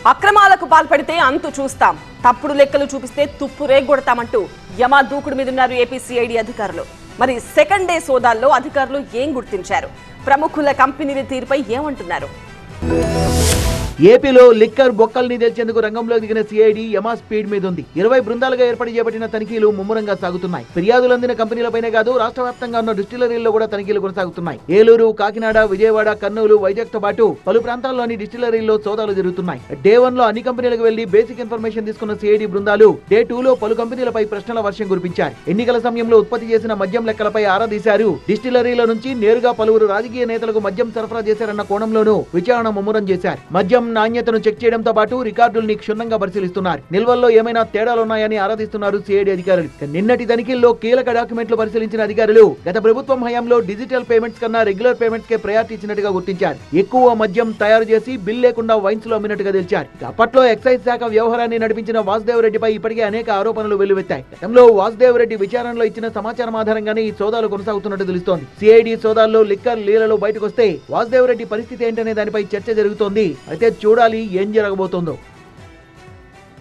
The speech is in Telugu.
అక్రమాలకు పాల్పడితే అంతు చూస్తాం తప్పుడు లెక్కలు చూపిస్తే తుప్పు రేగొడతామంటూ యమా దూకుడు మీదున్నారు ఏపీ సిఐడి అధికారులు మరి సెకండ్ డే సోదాల్లో అధికారులు ఏం గుర్తించారు ప్రముఖుల కంపెనీల తీరుపై ఏమంటున్నారు ఏపీలో లిక్కర్ బొక్కల్ని తెల్చేందుకు రంగంలో దిగిన సిఐడి యమా స్పీడ్ మీద ఉంది ఇరవై బృందాలుగా ఏర్పాటు చేపట్టిన తనిఖీలు ముమ్మరంగా సాగుతున్నాయి ఫిర్యాదులు అందిన కంపెనీలపైనే కాదు రాష్ట్ర వ్యాప్తంగా ఉన్న డిస్టిలరీల్లో కూడా తనిఖీలు కొనసాగుతున్నాయి ఏలూరు కాకినాడ విజయవాడ కర్నూలు వైజాగ్ తో పాటు పలు ప్రాంతాల్లోని డిస్టిలరీల్లో సోదాలు జరుగుతున్నాయి డే వన్ లో అన్ని కంపెనీలకు వెళ్లి బేసిక్ ఇన్ఫర్మేషన్ తీసుకున్న సిఐడి బృందాలు డే టూ లో పలు కంపెనీలపై ప్రశ్నల వర్షం కురిపించారు ఎన్నికల సమయంలో ఉత్పత్తి చేసిన మద్యం లెక్కలపై ఆరా తీశారు డిస్టిలరీల నుంచి నేరుగా పలువురు రాజకీయ నేతలకు మద్యం సరఫరా చేశారన్న కోణంలోనూ విచారణ ముమ్మరం చేశారు మద్యం నాణ్యతను చెక్ చేయడంతో పాటు రికార్డుల్ని క్షుణ్ణంగా పరిశీలిస్తున్నారు నిల్వల్లో ఏమైనా తేడాలున్నాయని ఆరాధిస్తున్నారు సిఐడి అధికారులు ఇక నిన్నటి తనిఖీల్లో కీలక డాక్యుమెంట్లు పరిశీలించిన అధికారులు గత ప్రభుత్వం హయాంలో డిజిటల్ పేమెంట్స్ కన్నా రెగ్యులర్ పేమెంట్స్ కే ప్రయారిటీ ఇచ్చినట్టుగా గుర్తించారు ఎక్కువ మద్యం తయారు చేసి బిల్ లేకుండా వైన్స్ లో అమ్మినట్టుగా తెలిచారు ఇక అప్పట్లో ఎక్సైజ్ శాఖ వ్యవహారాన్ని నడిపించిన వాసుదేవ్ రెడ్డిపై ఇప్పటికే అనేక ఆరోపణలు వెల్లువెత్తాయి గతంలో వాసుదేవ్ రెడ్డి విచారణలో ఇచ్చిన సమాచారం ఆధారంగానే ఈ సోదాలు కొనసాగుతున్నట్టు తెలుస్తోంది సిఐడి సోదాల్లో లిక్కర్ లీలలో బయటకు వస్తే వాసుదేవ్ రెడ్డి పరిస్థితి ఏంటనే దానిపై చర్చ జరుగుతోంది అయితే చూడాలి ఏం జరగబోతోందో